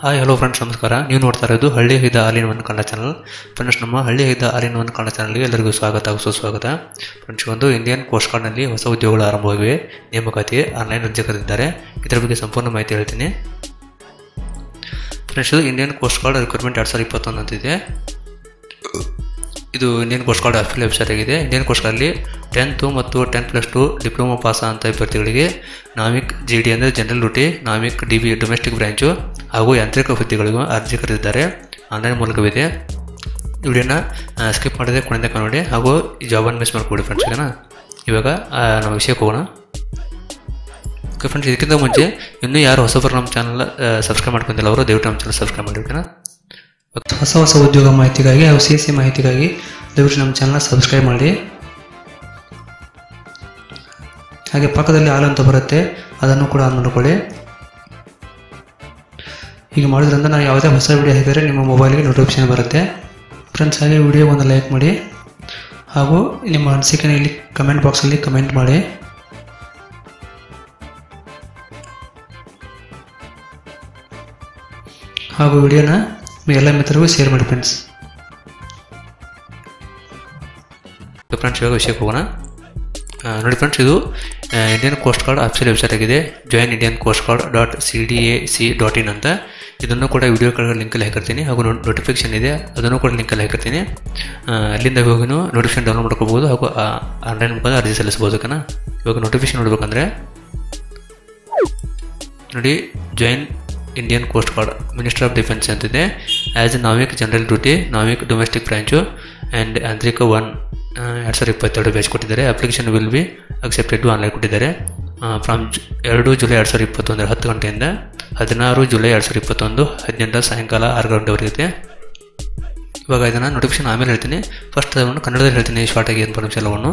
hi hello friends ನಮಸ್ಕಾರ ನೀವು ನೋಡ್ತಾ ಇರೋದು ಹಳ್ಳಿ ಹಿದ all in one Kannada channel friends ನಮ್ಮ ಹಳ್ಳಿ ಹಿದ ಆಲಿನ್ ಒನ್ ಕನ್ನಡ ಚಾನಲ್ಗೆ ಎಲ್ಲರಿಗೂ ಸ್ವಾಗತ ಹಾಗೂ ಸುಸ್ವಾಗತ ಫ್ರೆಂಡ್ಸ್ ಒಂದು ಇಂಡಿಯನ್ ಕೋಸ್ಟ್ ಗಾರ್ಡ್ನಲ್ಲಿ ಹೊಸ ಉದ್ಯೋಗಗಳು ಆರಂಭವಾಗಿವೆ ನೇಮಕಾತಿ ಆನ್ಲೈನ್ ಅರ್ಜಿ ಕರೆದಿದ್ದಾರೆ ಇದರ ಬಗ್ಗೆ ಸಂಪೂರ್ಣ ಮಾಹಿತಿ ಹೇಳ್ತೀನಿ ಫ್ರೆಂಡ್ಸ್ ಇದು ಇಂಡಿಯನ್ ಕೋಸ್ಟ್ ಗಾರ್ಡ್ ರಿಕ್ರೂಟ್ಮೆಂಟ್ ಎರಡು ಸಾವಿರದ ಇಪ್ಪತ್ತೊಂದು ಅಂತಿದೆ ಇದು Indian coast guard official website ಆಗಿದೆ ಇಂಡಿಯನ್ ಕೋಸ್ಟ್ ಗಾರ್ಡ್ಲಿ ಟೆಂತು ಮತ್ತು ten plus two diploma pass ಅಂತ ಅಭ್ಯರ್ಥಿಗಳಿಗೆ ನಾವಿಕ್ ಜಿ ಡಿ ಅಂದರೆ general duty Navik D B domestic branch ಹಾಗೂ ಯಾಂತ್ರಿಕ ಹುದ್ದೆಗಳಿಗೂ ಅರ್ಜಿ ಕರೆದಿದ್ದಾರೆ ಆನ್ಲೈನ್ ಮೂಲಕವಿದೆ ವಿಡಿಯೋನ ಸ್ಕಿಪ್ ಮಾಡಿದೆ ಕೊನೆಯ ನೋಡಿ ಹಾಗೂ ಈ ಜಾಬನ್ನು ಮಿಸ್ ಮಾಡ್ಕೊಡಿ ಫ್ರೆಂಡ್ಸ್ ಓಕೆನಾ ಇವಾಗ ಆ, ನಾವು ವಿಷಯಕ್ಕೆ ಹೋಗೋಣ ಓಕೆ ಫ್ರೆಂಡ್ಸ್ ಇದಕ್ಕಿಂತ ಮುಂಚೆ ಇನ್ನೂ ಯಾರು ಹೊಸಬರು ನಮ್ಮ ಚಾನಲ್ ಸಬ್ಸ್ಕ್ರೈಬ್ ಮಾಡ್ಕೊಂಡಿಲ್ಲ ಅವರು ದಯವಿಟ್ಟು ನಮ್ಮ ಚಾನಲ್ ಸಬ್ಸ್ಕ್ರೈಬ್ ಮಾಡಿ ಓಕೆನಾ ಹೊಸ ಹೊಸ ಉದ್ಯೋಗ ಮಾಹಿತಿಗಾಗಿ ಹಾಗೂ ಸಿ ಎಸ್ ಸಿ ಮಾಹಿತಿಗಾಗಿ ದಯವಿಟ್ಟು ನಮ್ಮ ಚಾನಲ್ನ ಸಬ್ಸ್ಕ್ರೈಬ್ ಮಾಡಿ ಹಾಗೆ ಪಕ್ಕದಲ್ಲಿ ಆಲ್ ಅಂತ ಬರುತ್ತೆ ಅದನ್ನು ಕೂಡ ಆನ್ ಮಾಡ್ಕೊಳ್ಳಿ ಹೀಗೆ ಮಾಡೋದ್ರಿಂದ ನಾವು ಯಾವುದೇ ಹೊಸ ವಿಡಿಯೋ ಹಾಕಿದರೆ ನಿಮ್ಮ ಮೊಬೈಲ್ಗೆ ನೋಟಿಫಿಕೇಶನ್ ಬರುತ್ತೆ ಫ್ರೆಂಡ್ಸ್ ಹಾಗೆ ವಿಡಿಯೋ ಒಂದು ಲೈಕ್ ಮಾಡಿ ಹಾಗೂ ನಿಮ್ಮ ಅನಿಸಿಕೆನ ಇಲ್ಲಿ ಕಮೆಂಟ್ ಬಾಕ್ಸಲ್ಲಿ ಕಮೆಂಟ್ ಮಾಡಿ ಹಾಗೂ ವಿಡಿಯೋನ ನಿಮ್ಮ ಎಲ್ಲ ಮಿತ್ರರಿಗೂ ಶೇರ್ ಮಾಡಿ ಫ್ರೆಂಡ್ಸ್ ಫ್ರೆಂಡ್ಸ್ ಇವಾಗ ವಿಷಯಕ್ಕೆ ಹೋಗೋಣ ಆ, ನೋಡಿ ಫ್ರೆಂಡ್ಸ್ ಇದು Indian coast guard official website ಆಗಿದೆ join Indian coast guard dot C D A C dot in ಅಂತ ಇದನ್ನು ಕೂಡ ವಿಡಿಯೋ ಕೆಳಗೆ ಲಿಂಕಲ್ಲಿ ಹಾಕಿರ್ತೀನಿ ಹಾಗೂ ನೋಟಿಫಿಕೇಶನ್ ಇದೆ ಅದನ್ನು ಕೂಡ ಲಿಂಕಲ್ಲಿ ಹಾಕಿರ್ತೀನಿ ಆ, ಅಲ್ಲಿಂದ ಹೋಗಿನೂ ನೋಟಿಫಿಕೇಶನ್ ಡೌನ್ಲೋಡ್ ಮಾಡ್ಕೋಬೋದು ಹಾಗೂ ಆನ್ಲೈನ್ ಮುಖಾಂತರ ಅರ್ಜಿ ಸಲ್ಲಿಸ್ಬೋದು ಓಕೆನಾ ಇವಾಗ ನೋಟಿಫಿಕೇಶನ್ ನೋಡ್ಬೇಕಂದ್ರೆ ನೋಡಿ join Indian coast guard minister of defence ಅಂತಿದೆ as a Navik general duty Navik domestic branch and ಆಂತರಿಕ ಒನ್ ಎರಡು ಸಾವಿರದ ಇಪ್ಪತ್ತೆರಡು ಬ್ಯಾಚ್ ಕೊಟ್ಟಿದ್ದಾರೆ application will be accepted online ಕೊಟ್ಟಿದ್ದಾರೆ ಫ್ರಮ್ ಎರಡು ಜುಲೈ ಎರಡು ಸಾವಿರದ ಇಪ್ಪತ್ತೊಂದರ ಹತ್ತು ಗಂಟೆಯಿಂದ ಹದಿನಾರು ಜುಲೈ ಎರಡು ಸಾವಿರದ ಇಪ್ಪತ್ತೊಂದು ಹದಿನೆಂಟರ ಸಾಯಂಕಾಲ ಆರು ಗಂಟೆವರೆಗೆ ಇರುತ್ತೆ ಇವಾಗ ಇದನ್ನು ನೋಟಿಫಿಕೇಶನ್ ಆಮೇಲೆ ಹೇಳ್ತೀನಿ ಫಸ್ಟ್ ಅದನ್ನು ಕನ್ನಡದಲ್ಲಿ ಹೇಳ್ತೀನಿ ಶಾರ್ಟಾಗಿ ಇನ್ಫಾರ್ಮೇಷನ್ ಎಲ್ಲವನ್ನು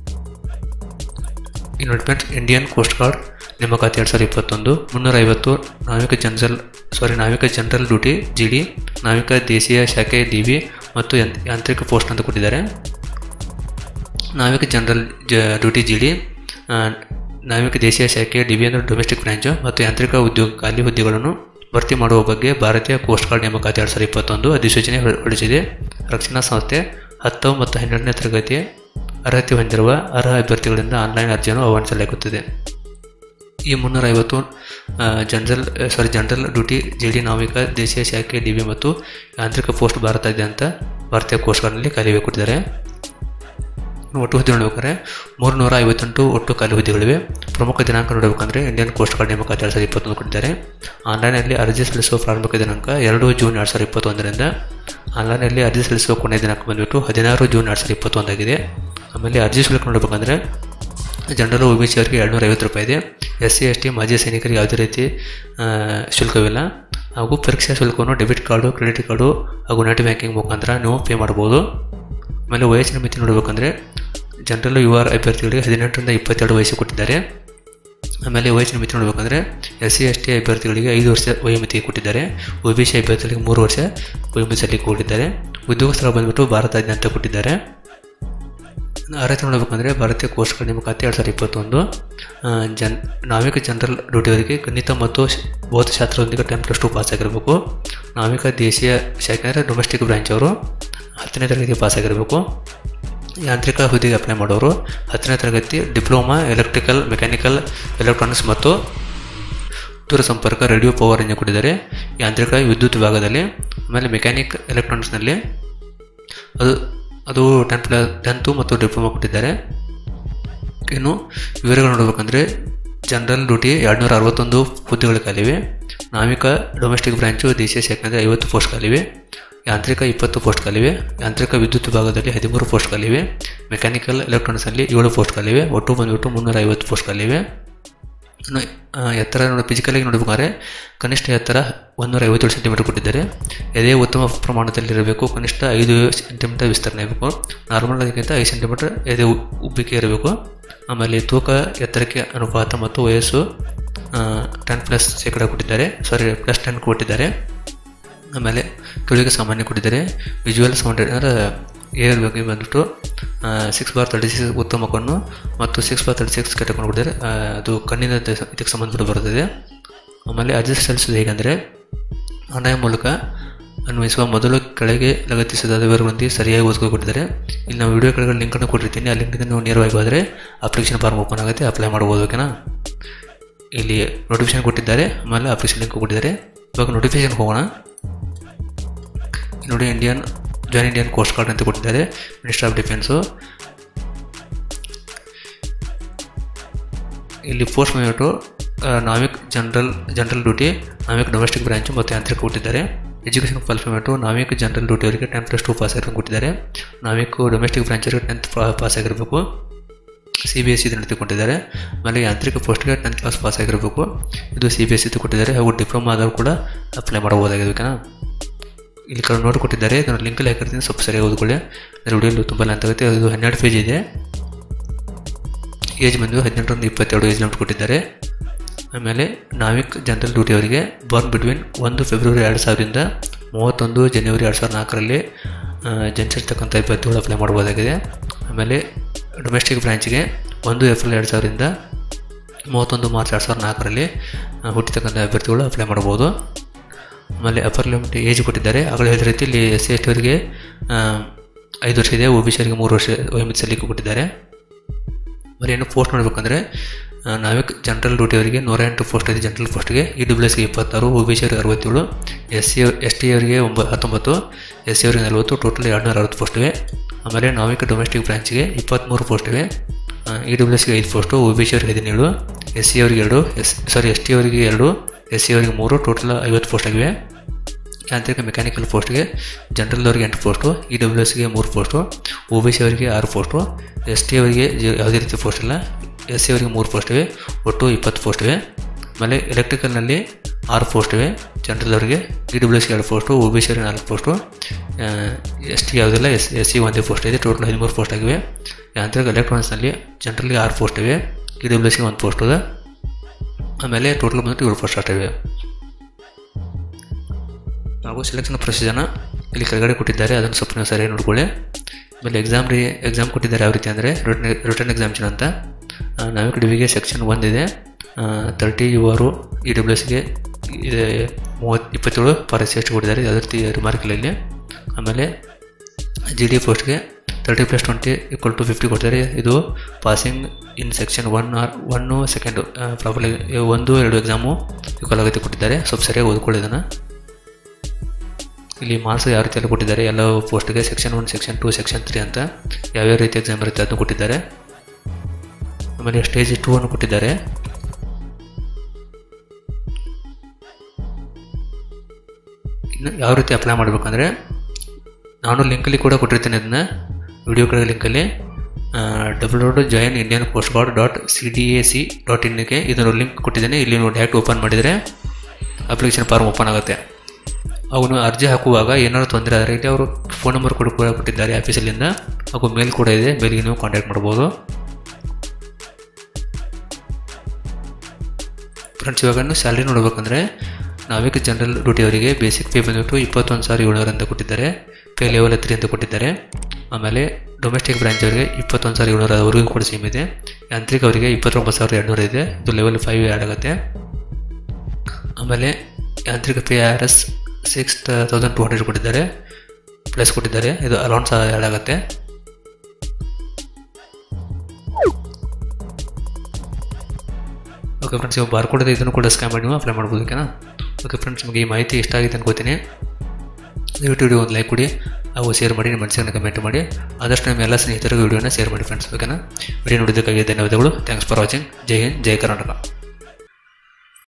ಈ ನೋಟಿಫಿಕೇಟ್ ಇಂಡಿಯನ್ ಕೋಸ್ಟ್ ಗಾರ್ಡ್ ನೇಮಕಾತಿ ಎರಡು ಸಾವಿರದ ಇಪ್ಪತ್ತೊಂದು ಮುನ್ನೂರ ಐವತ್ತು ನಾವಿಕ ಜನರಲ್ ಸಾರಿ ನಾವಿಕ ಜನರಲ್ ಡ್ಯೂಟಿ ಜಿ ಡಿ ನಾವಿಕ ದೇಶೀಯ ಶಾಖೆ ಡಿ ಬಿ ಮತ್ತು ಯಂತ್- ಯಾಂತ್ರಿಕ ಪೋಸ್ಟ್ ಅಂತ ಕೊಟ್ಟಿದ್ದಾರೆ ನಾವಿಕ ಜನರಲ್ ಜ ಡ್ಯೂಟಿ ಜಿ ಡಿ ನಾವಿಕ ದೇಶೀಯ ಶಾಖೆ ಡಿ ಬಿ ಅಂದರೆ ಡೊಮೆಸ್ಟಿಕ್ ಬ್ರಾಂಚು ಮತ್ತು ಯಾಂತ್ರಿಕ ಉದ್ಯೋಗ ಖಾಲಿ ಹುದ್ದೆಗಳನ್ನು ಭರ್ತಿ ಮಾಡುವ ಬಗ್ಗೆ ಭಾರತೀಯ ಕೋಸ್ಟ್ ಗಾರ್ಡ್ ನೇಮಕಾತಿ ಎರಡು ಸಾವಿರದ ಇಪ್ಪತ್ತೊಂದು ಅಧಿಸೂಚನೆ ಹೊರ- ಹೊರಡಿಸಿದೆ ರಕ್ಷಣಾ ಸಂಸ್ಥೆ ಹತ್ತು ಮತ್ತು ಹನ್ನೆರಡನೇ ತರಗತಿ ಅರ್ಹತೆ ಹೊಂದಿರುವ ಅರ್ಹ ಅಭ್ಯರ್ಥಿಗಳಿಂದ ಆನ್ಲೈನ್ ಅರ್ಜಿಯನ್ನು ಆಹ್ವಾನಿಸಲಾಗುತ್ತದೆ ಈ ಮುನ್ನೂರ ಐವತ್ತು general sorry general duty G D ನಾವಿಕ ದೇಶೀಯ ಶಾಖೆ ಡಿ ಬಿ ಮತ್ತು ಯಾಂತ್ರಿಕ ಪೋಸ್ಟ್ ಭಾರತಾದ್ಯಂತ ಭಾರತೀಯ ಕೋಸ್ಟ್ ಗಾರ್ಡ್ನಲ್ಲಿ ಖಾಲಿ ಕೊಟ್ಟಿದ್ದಾರೆ ಇನ್ನು ಒಟ್ಟು ಹುದ್ದೆ ನೋಡ್ಬೇಕಾದ್ರೆ ಮೂರುನೂರ ಐವತ್ತೆಂಟು ಒಟ್ಟು ಖಾಲಿ ಹುದ್ದೆಗಳಿವೆ ಪ್ರಮುಖ ದಿನಾಂಕ ನೋಡಬೇಕಂದ್ರೆ ಇಂಡಿಯನ್ ಕೋಸ್ಟ್ ಗಾರ್ಡ್ ನೇಮಕಾತಿ ಎರಡು ಸಾವಿರದ ಇಪ್ಪತ್ತೊಂದು ಕೊಟ್ಟಿದ್ದಾರೆ ಆನ್ಲೈನಲ್ಲಿ ಅರ್ಜಿ ಸಲ್ಲಿಸುವ ಪ್ರಾರಂಭಿಕ ದಿನಾಂಕ ಎರಡು ಜೂನ್ ಎರಡು ಸಾವಿರದ ಇಪ್ಪತ್ತೊಂದರಿಂದ ಆನ್ಲೈನಲ್ಲಿ ಅರ್ಜಿ ಸಲ್ಲಿಸುವ ಕೊನೆಯ ದಿನಾಂಕ ಬಂದುಬಿಟ್ಟು ಹದಿನಾರು ಜೂನ್ ಎರಡು ಸಾವಿರದ ಇಪ್ಪತ್ತೊಂದಾಗಿದೆ ಆಮೇಲೆ ಅರ್ಜಿ ಶುಲ್ಕ ನೋಡಬೇಕಂದ್ರೆ ಜನರಲ್ ಒ ಬಿ ಸಿ ಅವರಿಗೆ ಎರಡುನೂರ ಐವತ್ತು ರೂಪಾಯಿ ಇದೆ ಎಸ್ ಸಿ ಎಸ್ ಟಿ ಮಾಜಿ ಸೈನಿಕರಿಗೆ ಯಾವುದೇ ರೀತಿ ಆ, ಶುಲ್ಕವಿಲ್ಲ ಹಾಗೂ ಪರೀಕ್ಷಾ ಶುಲ್ಕವನ್ನು ಡೆಬಿಟ್ ಕಾರ್ಡು ಕ್ರೆಡಿಟ್ ಕಾರ್ಡು ಹಾಗೂ ನೆಟ್ ಬ್ಯಾಂಕಿಂಗ್ ಮುಖಾಂತರ ನೀವು ಪೇ ಮಾಡ್ಬೋದು ಆಮೇಲೆ ವಯಸ್ಸಿನ ಮಿತಿ ನೋಡಬೇಕಂದ್ರೆ ಜನರಲ್ ಯುವ ಅಭ್ಯರ್ಥಿಗಳಿಗೆ ಹದಿನೆಂಟರಿಂದ ಇಪ್ಪತ್ತೆರಡು ವಯಸ್ಸು ಕೊಟ್ಟಿದ್ದಾರೆ ಆಮೇಲೆ ವಯಸ್ಸಿನ ಮಿತಿ ನೋಡಬೇಕಂದ್ರೆ ಎಸ್ ಸಿ ಎಸ್ ಟಿ ಅಭ್ಯರ್ಥಿಗಳಿಗೆ ಐದು ವರ್ಷ ವಯೋಮಿತಿ ಕೊಟ್ಟಿದ್ದಾರೆ ಒ ಬಿ ಸಿ ಅಭ್ಯರ್ಥಿಗಳಿಗೆ ಮೂರು ವರ್ಷ ವಯೋಮಿತಿ ಸಲ್ಲಿಕೆ ಕೊಟ್ಟಿದ್ದಾರೆ ಉದ್ಯೋಗ ಸ್ಥಳ ಬಂದ್ಬಿಟ್ಟು ಭಾರತಾದ್ಯಂತ ಕೊಟ್ಟಿದ್ದಾರೆ ಅರ್ಹತೆ ನೋಡಬೇಕಂದ್ರೆ ಭಾರತೀಯ ಕೋಸ್ಟ್ ಗಾರ್ಡ್ ನೇಮಕಾತಿ ಎರಡು ಸಾವಿರದ ಇಪ್ಪತ್ತೊಂದು ಆ, ಜನ್ ನಾವಿಕ ಜನರಲ್ ಡ್ಯೂಟಿಯವರಿಗೆ ಗಣಿತ ಮತ್ತು ಶ- ಭೌತಶಾಸ್ತ್ರದೊಂದಿಗೆ ಟೆನ್ ಪ್ಲಸ್ ಟು ಪಾಸ್ ಆಗಿರಬೇಕು ನಾವಿಕ ದೇಶೀಯ ಶಾಖೆ ಅಂದರೆ ಡೊಮೆಸ್ಟಿಕ್ ಬ್ರಾಂಚ್ ಅವರು ಹತ್ತನೇ ತರಗತಿ ಪಾಸ್ ಆಗಿರಬೇಕು ಯಾಂತ್ರಿಕ ಹುದ್ದೆಗೆ ಅಪ್ಲೈ ಮಾಡೋರು ಹತ್ತನೇ ತರಗತಿ ಡಿಪ್ಲೊಮಾ ಎಲೆಕ್ಟ್ರಿಕಲ್ ಮೆಕ್ಯಾನಿಕಲ್ ಎಲೆಕ್ಟ್ರಾನಿಕ್ಸ್ ಮತ್ತು ದೂರಸಂಪರ್ಕ ರೇಡಿಯೋ ಪವರ್ ಅನ್ನು ಕೊಟ್ಟಿದ್ದಾರೆ ಯಾಂತ್ರಿಕ ವಿದ್ಯುತ್ ವಿಭಾಗದಲ್ಲಿ ಆಮೇಲೆ ಮೆಕ್ಯಾನಿಕ್ ಎಲೆಕ್ಟ್ರಾನಿಕ್ಸ್ನಲ್ಲಿ ಅದು ಅದು ಟೆನ್ ಪ್ಲ ಟೆಂತು ಮತ್ತು ಡಿಪ್ಲೊಮಾ ಕೊಟ್ಟಿದ್ದಾರೆ ಇನ್ನು ವಿವರಗಳು ನೋಡಬೇಕಂದ್ರೆ ಜನರಲ್ ಡ್ಯೂಟಿ ಎರಡುನೂರ ಅರವತ್ತೊಂದು ಹುದ್ದೆಗಳು ಖಾಲಿವೆ ನಾವಿಕ ಡೊಮೆಸ್ಟಿಕ್ ಬ್ರಾಂಚು ದೇಶೀಯ ಶಾಖೆ ಅಂದರೆ ಐವತ್ತು ಪೋಸ್ಟ್ ಖಾಲಿವೆ ಯಾಂತ್ರಿಕ ಇಪ್ಪತ್ತು ಪೋಸ್ಟ್ ಖಾಲಿವೆ ಯಾಂತ್ರಿಕ ವಿದ್ಯುತ್ ವಿಭಾಗದಲ್ಲಿ ಹದಿಮೂರು ಪೋಸ್ಟ್ ಖಾಲಿವೆ ಮೆಕ್ಯಾನಿಕಲ್ ಎಲೆಕ್ಟ್ರಾನಿಕ್ಸಲ್ಲಿ ಏಳು ಪೋಸ್ಟ್ ಖಾಲಿವೆ ಒಟ್ಟು ಬಂದುಬಿಟ್ಟು ಮುನ್ನೂರ ಐವತ್ತು ಪೋಸ್ಟ್ ಖಾಲಿವೆ ಇನ್ನು ಆ, ಎತ್ತರ ನೋಡಿ ಫಿಸಿಕಲಾಗಿ ನೋಡಬೇಕಾದ್ರೆ ಕನಿಷ್ಠ ಎತ್ತರ ಒಂದೂರ ಐವತ್ತೇಳು ಸೆಂಟಿಮೀಟರ್ ಕೊಟ್ಟಿದ್ದಾರೆ ಎದೆ ಉತ್ತಮ ಪ್ರಮಾಣದಲ್ಲಿರಬೇಕು ಕನಿಷ್ಠ ಐದು ಸೆಂಟಿಮೀಟರ್ ವಿಸ್ತರಣೆ ಇರಬೇಕು ನಾರ್ಮಲ್ ಅದಕ್ಕಿಂತ ಐದು ಸೆಂಟಿಮೀಟರ್ ಎದೆ ಉ- ಉಬ್ಬಿಕೆ ಇರಬೇಕು ಆಮೇಲೆ ತೂಕ ಎತ್ತರಕ್ಕೆ ಅನುಪಾತ ಮತ್ತು ವಯಸ್ಸು ಟೆನ್ ಪ್ಲಸ್ ಶೇಕಡ ಕೊಟ್ಟಿದ್ದಾರೆ ಸಾರಿ ಪ್ಲಸ್ ಟೆನ್ ಕೊಟ್ಟಿದ್ದಾರೆ ಆಮೇಲೆ ಕೆಳಗೆ ಸಾಮಾನ್ಯ ಕೊಟ್ಟಿದ್ದಾರೆ ವಿಜುವಲ್ ಸೌಂಡ್ ಅಂದರೆ ಏರ್ ಬಗ್ಗೆ ಬಂದ್ಬಿಟ್ಟು ಸಿಕ್ಸ್ ಬಾರ್ ತರ್ಟಿ ಸಿಕ್ಸ್ ಉತ್ತಮ ಕಣ್ಣು ಮತ್ತು ಸಿಕ್ಸ್ ಬಾರ್ ತರ್ಟಿ ಸಿಕ್ಸ್ ಕೆಟ್ಟ ಕಣ್ಣು ಕೊಟ್ಟಿದ್ದಾರೆ ಆ, ಅದು ಕಣ್ಣಿನ ದ- ಇದಕ್ಕೆ ಸಂಬಂಧಪಟ್ಟು ಬರುತ್ತದೆ ಆಮೇಲೆ ಅರ್ಜಿ ಸಲ್ಲಿಸೋದು ಹೇಗೆಂದರೆ ಆನ್ಲೈನ್ ಮೂಲಕ ಅನ್ವಯಿಸುವ ಮೊದಲು ಕೆಳಗೆ ಲಗತ್ತಿಸಿದ ವಿವರಗಳೊಂದಿಗೆ ಸರಿಯಾಗಿ ಓದ್ಕೊಟ್ಟಿದ್ದಾರೆ ಇಲ್ಲಿ ನಾವು ವಿಡಿಯೋ ಕೆಳಗಡೆ ಲಿಂಕನ್ನು ಕೊಟ್ಟಿರ್ತೀನಿ ಆ ಲಿಂಕಿಂದ ನೀವು ನೇರವಾಗಿ ಹೋದರೆ ಅಪ್ಲಿಕೇಶನ್ ಫಾರ್ಮ್ ಓಪನ್ ಆಗುತ್ತೆ ಅಪ್ಲೈ ಮಾಡ್ಬೋದು ಓಕೆನಾ ಇಲ್ಲಿ ನೋಟಿಫಿಕೇಶನ್ ಕೊಟ್ಟಿದ್ದಾರೆ ಆಮೇಲೆ ಅಪ್ಲಿಕೇಶನ್ ಲಿಂಕ್ ಕೊಟ್ಟಿದ್ದಾರೆ ಇವಾಗ ನೋಟಿಫಿಕೇಶನ್ ಹೋಗೋಣ ಇಲ್ಲಿ ನೋಡಿ Indian join Indian coast guard ಅಂತ ಕೊಟ್ಟಿದ್ದಾರೆ ಮಿನಿಸ್ಟರ್ ಆಫ್ ಡಿಫೆನ್ಸು ಇಲ್ಲಿ ಪೋಸ್ಟ್ ಬಂದ್ಬಿಟ್ಟು Navik general general duty Navik domestic branch ಮತ್ತು ಯಾಂತ್ರಿಕ ಕೊಟ್ಟಿದ್ದಾರೆ education qualifyment Navik general duty ಅವರಿಗೆ ಟೆನ್ ಪ್ಲಸ್ ಟು ಪಾಸ್ ಆಗಿರೋದು ಕೊಟ್ಟಿದ್ದಾರೆ ನಾವಿಕ್ ಡೊಮೆಸ್ಟಿಕ್ ಬ್ರಾಂಚರಿಗೆ ಟೆಂತ್ ಪಾಸ್ ಆಗಿರಬೇಕು ಸಿ ಬಿ ಎಸ್ ಇದನ್ನು ಕೊಟ್ಟಿದ್ದಾರೆ ಆಮೇಲೆ ಯಾಂತ್ರಿಕ ಪೋಸ್ಟ್ಗೆ ಟೆಂತ್ ಕ್ಲಾಸ್ ಪಾಸ್ ಆಗಿರಬೇಕು ಇದು ಸಿ ಬಿ ಎಸ್ ಇದು ಕೊಟ್ಟಿದ್ದಾರೆ ಹಾಗೂ ಡಿಪ್ಲೊಮಾ ಆದವರು ಕೂಡ ಅಪ್ಲೈ ಮಾಡಬಹುದಾಗಿದೆ ಓಕೆನಾ ಇಲ್ಲಿ ಕಡೆ ನೋಡಿ ಕೊಟ್ಟಿದ್ದಾರೆ ಇದನ್ನು ಲಿಂಕಲ್ಲಿ ಹಾಕಿರ್ತೀನಿ ಸ್ವಲ್ಪ ಸರಿಯಾಗಿ ಓದ್ಕೊಳ್ಳಿ ಅದರ ವಿಡಿಯೋಲಿ ತುಂಬ ಲೆಂತ್ ಆಗುತ್ತೆ ಅದು ಹನ್ನೆರಡು ಪೇಜ್ ಇದೆ ಏಜ್ ಬಂದು ಹದಿನೆಂಟರಿಂದ ಇಪ್ಪತ್ತೆರಡು ಏಜ್ ಲಿಮಿಟ್ ಕೊಟ್ಟಿದ್ದಾರೆ ಆಮೇಲೆ ನಾವಿಕ್ ಜನರಲ್ ಡ್ಯೂಟಿ ಅವರಿಗೆ ಬರ್ನ್ ಬಿಟ್ವೀನ್ ಒಂದು ಫೆಬ್ರವರಿ ಎರಡು ಸಾವಿರದಿಂದ ಮೂವತ್ತೊಂದು ಜನವರಿ ಎರಡು ಸಾವಿರದ ನಾಲ್ಕರಲ್ಲಿ ಜನಿಸಿರ್ತಕ್ಕಂಥ ಅಭ್ಯರ್ಥಿಗಳು ಅಪ್ಲೈ ಮಾಡ್ಬೋದಾಗಿದೆ ಆಮೇಲೆ ಡೊಮೆಸ್ಟಿಕ್ ಬ್ರಾಂಚ್ಗೆ ಒಂದು ಏಪ್ರಿಲ್ ಎರಡು ಸಾವಿರದಿಂದ ಮೂವತ್ತೊಂದು ಮಾರ್ಚ್ ಎರಡು ಸಾವಿರದ ನಾಲ್ಕರಲ್ಲಿ ಹುಟ್ಟಿರ್ತಕ್ಕಂಥ ಅಭ್ಯರ್ಥಿಗಳು ಅಪ್ಲೈ ಮಾಡ್ಬೋದು ಆಮೇಲೆ ಅಪರ್ ಲಿಮಿಟ್ ಏಜ್ ಕೊಟ್ಟಿದ್ದಾರೆ ಆಗಲೇ ಹೇಳಿದ ರೀತಿ ಇಲ್ಲಿ ಎಸ್ ಸಿ ಎಸ್ ಟಿಯವರಿಗೆ ಐದು ವರ್ಷ ಇದೆ ಒ ಬಿ ಸಿ ಅವರಿಗೆ ಮೂರು ವರ್ಷ ವಯೋಮಿತಿ ಸಲ್ಲಿಕೆ ಕೊಟ್ಟಿದ್ದಾರೆ ಆಮೇಲೆ ಏನು ಪೋಸ್ಟ್ ಮಾಡಬೇಕಂದ್ರೆ ನಾವಿಕ್ ಜನರಲ್ ಡ್ಯೂಟಿ ಅವರಿಗೆ ನೂರ ಎಂಟು ಪೋಸ್ಟ್ ಇದೆ ಜನರಲ್ ಪೋಸ್ಟ್ಗೆ ಇ ಡಬ್ಲ್ಯೂ ಎಸ್ಗೆ ಇಪ್ಪತ್ತಾರು ಒ ಬಿ ಸಿ ಅವರಿಗೆ ಅರವತ್ತೇಳು ಎಸ್ ಸಿ ಎಸ್ ಟಿ ಅವರಿಗೆ ಒಂಬ ಹತ್ತೊಂಬತ್ತು ಎಸ್ ಸಿ ಅವರಿಗೆ ನಲವತ್ತು ಟೋಟಲ್ ಎರಡುನೂರ ಅರವತ್ತು ಪೋಸ್ಟ್ ಇವೆ ಆಮೇಲೆ ನಾವಿಕ್ ಡೊಮೆಸ್ಟಿಕ್ ಬ್ರಾಂಚ್ಗೆ ಇಪ್ಪತ್ತ್ಮೂರು ಪೋಸ್ಟ್ ಇವೆ ಇ ಡಬ್ಲ್ಯೂ ಎಸ್ಗೆ ಐದು ಪೋಸ್ಟು ಒ ಬಿ ಸಿ ಅವರಿಗೆ ಹದಿನೇಳು ಎಸ್ ಸಿ ಅವರಿಗೆ ಎರಡು ಎಸ್ ಸಾರಿ ಎಸ್ ಟಿ ಅವರಿಗೆ ಎರಡು ಎಸ್ ಸಿ ಅವರಿಗೆ ಮೂರು ಟೋಟಲ್ ಐವತ್ತು ಪೋಸ್ಟ್ ಆಗಿವೆ ಯಾಂತ್ರಿಕ ಮೆಕ್ಯಾನಿಕಲ್ ಪೋಸ್ಟ್ಗೆ ಜನರಲ್ ಅವರಿಗೆ ಎಂಟು ಪೋಸ್ಟು ಇ ಡಬ್ಲ್ಯೂ ಎಸ್ಗೆ ಮೂರು ಪೋಸ್ಟು ಒ ಬಿ ಸಿ ಅವರಿಗೆ ಆರು ಪೋಸ್ಟು ಎಸ್ ಟಿ ಅವರಿಗೆ ಯಾವುದೇ ರೀತಿ ಪೋಸ್ಟ್ ಇಲ್ಲ ಎಸ್ ಸಿ ಅವರಿಗೆ ಮೂರು ಪೋಸ್ಟ್ ಇವೆ ಒಟ್ಟು ಇಪ್ಪತ್ತು ಪೋಸ್ಟ್ ಇವೆ ಆಮೇಲೆ ಎಲೆಕ್ಟ್ರಿಕಲ್ನಲ್ಲಿ ಆರು ಪೋಸ್ಟ್ ಇವೆ ಜನರಲ್ ಅವರಿಗೆ ಇ ಡಬ್ಲ್ಯೂ ಎಸ್ಗೆ ಎರಡು ಪೋಸ್ಟು ಒ ಬಿ ಸಿ ಅವರಿಗೆ ನಾಲ್ಕು ಪೋಸ್ಟು ಎಸ್ ಟಿ ಯಾವುದಿಲ್ಲ ಎಸ್ ಎಸ್ ಸಿ ಒಂದೇ ಪೋಸ್ಟ್ ಇದೆ ಟೋಟಲ್ ಹದಿಮೂರು ಪೋಸ್ಟ್ ಆಗಿವೆ ಯಾಂತ್ರಿಕ ಎಲೆಕ್ಟ್ರಾನಿಕ್ಸ್ನಲ್ಲಿ ಜನರಲ್ಗೆ ಆರು ಪೋಸ್ಟ್ ಇವೆ ಇ ಡಬ್ಲ್ಯೂ ಎಸ್ಗೆ ಒಂದು ಪೋಸ್ಟ್ ಇದೆ ಆಮೇಲೆ ಟೋಟಲ್ ಬಂದ್ಬಿಟ್ಟು ಏಳು ಪೋಸ್ಟ್ ಅಷ್ಟಿವೆ ಹಾಗೂ ಸೆಲೆಕ್ಷನ್ ಪ್ರೊಸೀಜರ್ನ ಇಲ್ಲಿ ಕೆಳಗಡೆ ಕೊಟ್ಟಿದ್ದಾರೆ ಅದನ್ನು ಸ್ವಲ್ಪ ನೀವು ಸರಿಯಾಗಿ ನೋಡ್ಕೊಳ್ಳಿ ಆಮೇಲೆ ಎಕ್ಸಾಮ್ ರೀ ಎಕ್ಸಾಮ್ ಕೊಟ್ಟಿದ್ದಾರೆ ಯಾವ ರೀತಿ ಅಂದರೆ ರಿಟರ್ನ್ ರಿಟರ್ನ್ ಎಕ್ಸಾಮಿಷನ್ ಅಂತ ನಾವಿಕ ಡಿವಿಗೆ ಸೆಕ್ಷನ್ ಒಂದಿದೆ thirty U R E W ಎಸ್ಗೆ ಇದೆ ಮೂವತ್ತು ಇಪ್ಪತ್ತೇಳು ಫಾರ್ ಎಸ್ ಎಷ್ಟು ಕೊಟ್ಟಿದ್ದಾರೆ ಅದೇ ರೀತಿ ರಿಮಾರ್ಕ್ ಇಲ್ಲ ಇಲ್ಲಿ ಆಮೇಲೆ ಜಿ ಡಿ ಪೋಸ್ಟ್ಗೆ thirty plus twenty equal to fifty ಕೊಡ್ತಾರೆ ಇದು passing in section one or one second properly ಒಂದು ಎರಡು ಎಕ್ಸಾಮು ಈಕ್ವಲ್ ಆಗುತ್ತೆ ಕೊಟ್ಟಿದ್ದಾರೆ ಸ್ವಲ್ಪ ಸರಿಯಾಗಿ ಓದ್ಕೊಳ್ಳಿ ಇದನ್ನು ಇಲ್ಲಿ ಮಾರ್ಕ್ಸ್ ಯಾವ ರೀತಿಯಲ್ಲಿ ಕೊಟ್ಟಿದ್ದಾರೆ ಎಲ್ಲ ಪೋಸ್ಟ್ಗೆ section one section two section three ಅಂತ ಯಾವ್ಯಾವ ರೀತಿ ಎಕ್ಸಾಮ್ ಇರುತ್ತೆ ಅದನ್ನು ಕೊಟ್ಟಿದ್ದಾರೆ ಆಮೇಲೆ ಸ್ಟೇಜ್ ಟೂ ಅನ್ನು ಕೊಟ್ಟಿದ್ದಾರೆ ಇನ್ನು ಯಾವ ರೀತಿ ಅಪ್ಲೈ ಮಾಡಬೇಕಂದ್ರೆ ನಾನು ಲಿಂಕಲ್ಲಿ ಕೂಡ ಕೊಟ್ಟಿರ್ತೀನಿ ಅದನ್ನ ವಿಡಿಯೋ ಕೆಳಗೆ ಲಿಂಕಲ್ಲಿ W dot join Indian post guard dot C D A C dot ಇನ್ನಕ್ಕೆ ಇದನ್ನು ಲಿಂಕ್ ಕೊಟ್ಟಿದ್ದೇನೆ ಇಲ್ಲಿ ನೀವು ಡೈರೆಕ್ಟ್ ಓಪನ್ ಮಾಡಿದರೆ ಅಪ್ಲಿಕೇಶನ್ ಫಾರ್ಮ್ ಓಪನ್ ಆಗುತ್ತೆ ಅವನು ಅರ್ಜಿ ಹಾಕುವಾಗ ಏನಾದರೂ ತೊಂದರೆ ಆದರೆ ಇಲ್ಲಿ ಅವರು ಫೋನ್ ನಂಬರ್ ಕೂಡ ಕೂಡ ಕೊಟ್ಟಿದ್ದಾರೆ ಆಫೀಸಲ್ಲಿಂದ ಹಾಗೂ ಮೇಲ್ ಕೂಡ ಇದೆ ಮೇಲ್ಗೆ ನೀವು ಕಾಂಟ್ಯಾಕ್ಟ್ ಮಾಡ್ಬೋದು ಫ್ರೆಂಡ್ಸ್ ಇವಾಗ ಸ್ಯಾಲ್ರಿ ನೋಡ್ಬೇಕಂದ್ರೆ ನಾವಿಕ ಜನರಲ್ ಡ್ಯೂಟಿ ಅವರಿಗೆ ಬೇಸಿಕ್ ಪೇ ಬಂದ್ಬಿಟ್ಟು ಇಪ್ಪತ್ತೊಂದು ಸಾವಿರ ಏಳ್ನೂರು ಅಂತ ಕೊಟ್ಟಿದ್ದಾರೆ ಪೇ ಲೆವೆಲ್ ತ್ರೀ ಅಂತ ಕೊಟ್ಟಿದ್ದಾರೆ ಆಮೇಲೆ ಡೊಮೆಸ್ಟಿಕ್ ಬ್ರಾಂಚ್ ಅವರಿಗೆ ಇಪ್ಪತ್ತೊಂದು ಸಾವಿರ ಏಳ್ನೂರು ಅವರಿಗೂ ಕೂಡ ಸೇಮ್ ಇದೆ ಯಾಂತ್ರಿಕ ಅವರಿಗೆ ಇಪ್ಪತ್ತೊಂಬತ್ತು ಸಾವಿರದ ಎರಡುನೂರು ಇದೆ ಇದು ಲೆವೆಲ್ ಫೈವ್ ಆ್ಯಡ್ ಆಗುತ್ತೆ ಆಮೇಲೆ ಯಾಂತ್ರಿಕ pay R S six thousand two hundred ಕೊಟ್ಟಿದ್ದಾರೆ ಪ್ಲಸ್ ಕೊಟ್ಟಿದ್ದಾರೆ ಇದು ಅಲೌನ್ಸ್ ಆ್ಯಡ್ ಆಗುತ್ತೆ ಓಕೆ ಫ್ರೆಂಡ್ಸ್ ಇವಾಗ ಬಾರ್ ಕೊಡೋದು ಇದನ್ನು ಕೂಡ ಸ್ಕ್ಯಾನ್ ಮಾಡಿ ನೀವು ಅಪ್ಲೈ ಮಾಡ್ಬೋದು ಓಕೆನಾ ಓಕೆ ಫ್ರೆಂಡ್ಸ್ ನಿಮಗೆ ಈ ಮಾಹಿತಿ ಇಷ್ಟ ಆಗಿದೆ ಅನ್ಕೋತೀನಿ ದಯವಿಟ್ಟು ವಿಡಿಯೋ ಒಂದು ಲೈಕ್ ಕೊಡಿ ಹಾಗೂ ಶೇರ್ ಮಾಡಿ ನಿಮ್ಮ ಮನಸ್ಸಿಗೆ ಕಮೆಂಟ್ ಮಾಡಿ ಆದಷ್ಟು ನಿಮ್ಮ ಎಲ್ಲ ಸ್ನೇಹಿತರಿಗೂ ವಿಡಿಯೋನ ಶೇರ್ ಮಾಡಿ ಫ್ರೆಂಡ್ಸ್ ಓಕೆನಾ ವಿಡಿಯೋ ನೋಡಿದ್ದಕ್ಕಾಗಿ ಧನ್ಯವಾದಗಳು ಥ್ಯಾಂಕ್ಸ್ ಫಾರ್ ವಾಚಿಂಗ್ ಜೈ ಹಿಂದ್ ಜೈ ಕರ್ನಾಟಕ